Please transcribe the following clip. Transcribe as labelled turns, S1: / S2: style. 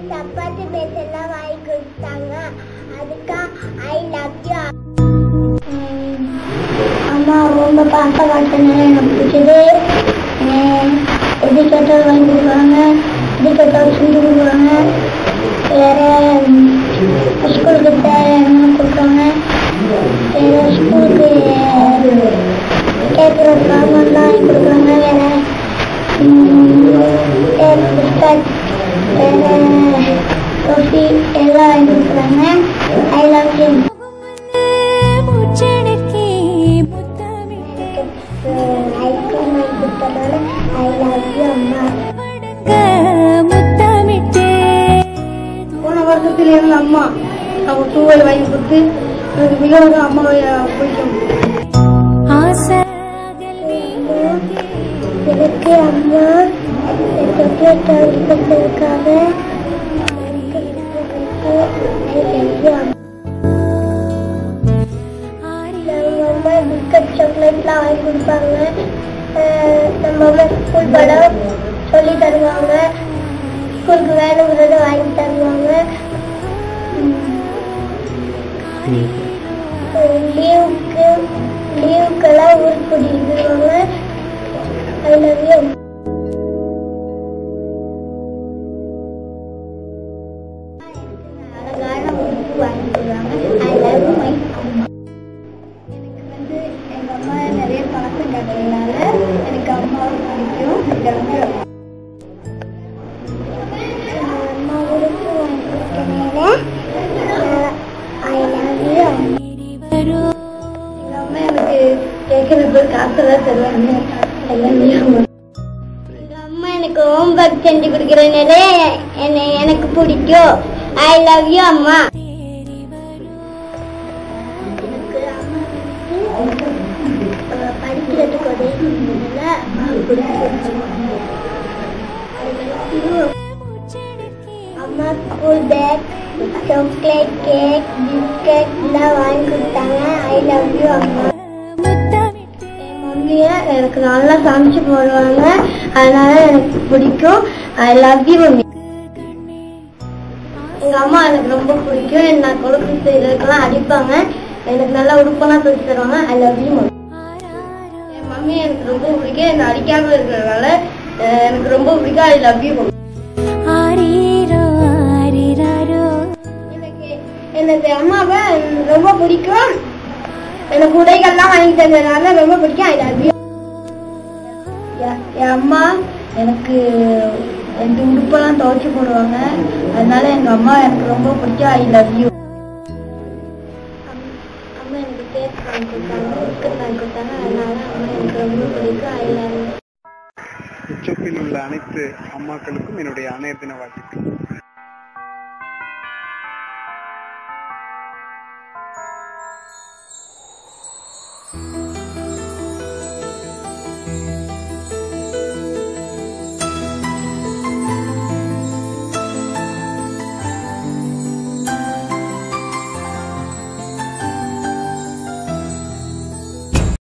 S1: Chapati base எல்லாம் வாங்கி கொடுத்தாங்க அதுக்கா ஐ லவ் யூ அம்மா ரொம்ப பாச காட்டினால எனக்கு பிடிச்சது அஹ் எது கேட்டாலும் வாங்கி கொடுக்குறாங்க எது கேட்டாலும் செஞ்சு கொடுக்குறாங்க வேற ஸ்கூலுக்கு தேவையான கொடுக்குறாங்க வேற ஸ்கூலுக்கு கேட்குற சாமான்லாம் வாங்கி கொடுக்குறாங்க வேற பிஸ்கட் வேற ரொட்டி எல்லாம் வாங்கி கொடுக்குறாங்க ஐ லவ் யூ
S2: மூச்சடக்கி முத்தமிட்டு
S1: ஐஸ்கிரீம் வாங்கி கொடுத்தனால ஐ லவ் யூ அம்மா
S2: முத்தமிட்டு
S3: போன வருஷத்துல இருந்த அம்மா அவங்க தூவல் வாங்கி கொடுத்து எனக்கு மிகவும் அம்மாவை பிடிக்கும்
S2: ஆசைகள் நீங்கி
S1: எனக்கு அம்மா சாக்லேட் வாங்கி கொடுத்துருக்காங்க நம்ம அம்மா பிஸ்கட் சாக்லேட்லாம் வாங்கி கொடுப்பாங்க அஹ் நம்ம அம்மா ஸ்கூல் படம் சொல்லி தருவாங்க ஸ்கூலுக்கு வேணுங்கிறத வாங்கி தருவாங்க லீவுக்கு லீவுக்கெல்லாம் ஊருக்கு கூட்டிட்டு போயிருவாங்க ஐ லவ் யூ அழகான உடுப்பு வாங்கி தருவாங்க ஐ லவ் மை அம்மா எனக்கு வந்து எங்க அம்மா நிறைய பழக்கம் கட்டுறதுனால எனக்கு அம்மாவை பிடிக்கும் எனக்கு அம்மா உடுப்பு வாங்கி கொடுத்தனால ஐ லவ் யூ
S2: வரும்
S3: எங்க அம்மா எனக்கு கேட்கறது காசெல்லாம் தருவாங்க எல்லாம்
S1: எங்க அம்மா எனக்கு ஹோம்ஒர்க் செஞ்சு கொடுக்கறதுனால என்னை எனக்கு பிடிக்கும் ஐ லவ் யூ அம்மா எனக்கு அம்மா வந்து அஹ், படிக்கிறதுக்கு உதவி செஞ்சதுனால பிடிக்கும் I love you. அம்மா school bag chocolate cake biscuit எல்லாம் வாங்கி கொடுத்தாங்க ஐ லவ் யூ அம்மா
S2: முத்தமிட்டு
S3: என் மம்மியை எனக்கு நல்லா சமைச்சு போடுவாங்க அதனால எனக்கு பிடிக்கும் ஐ லவ் யூ மம்மி எங்க அம்மா எனக்கு ரொம்ப பிடிக்கும் என்ன நான் கொழுப்பு செய்யறதுக்கெல்லாம் அடிப்பாங்க எனக்கு நல்லா உடுப்பெல்லாம் துவச்சு தருவாங்க ஐ லவ் யூ மம்மி என் மம்மி எனக்கு ரொம்ப பிடிக்கும் என்ன அடிக்காம இருக்கிறதுனால அஹ், எனக்கு ரொம்ப பிடிக்கும் ஐ லவ் யூ மம்மி
S2: ஆரீரோ ஆரீராரோ
S3: எனக்கு எனக்கு அம்மாவை ரொம்ப பிடிக்கும் எனக்கு உடைகள்லாம் வாங்கி தந்ததுனால ரொம்ப பிடிக்கும் ஐ லவ் யூ என் அம்மா எனக்கு ரெண்டு உடுப்பெல்லாம் துவைச்சு போடுவாங்க அதனால எங்க அம்மா எனக்கு ரொம்ப பிடிக்கும் ஐ லவ் யூ அம்மா எனக்கு கேக் வாங்கி கொடுத்தாங்க பிஸ்கட் வாங்கி கொடுத்தாங்க அதனால அம்மா எனக்கு ரொம்ப பிடிக்கும் ஐ லவ் யூ
S4: உச்சப்பில் உள்ள அனைத்து அம்மாக்களுக்கும் என்னுடைய அனைத்து தின வாழ்த்துக்கள்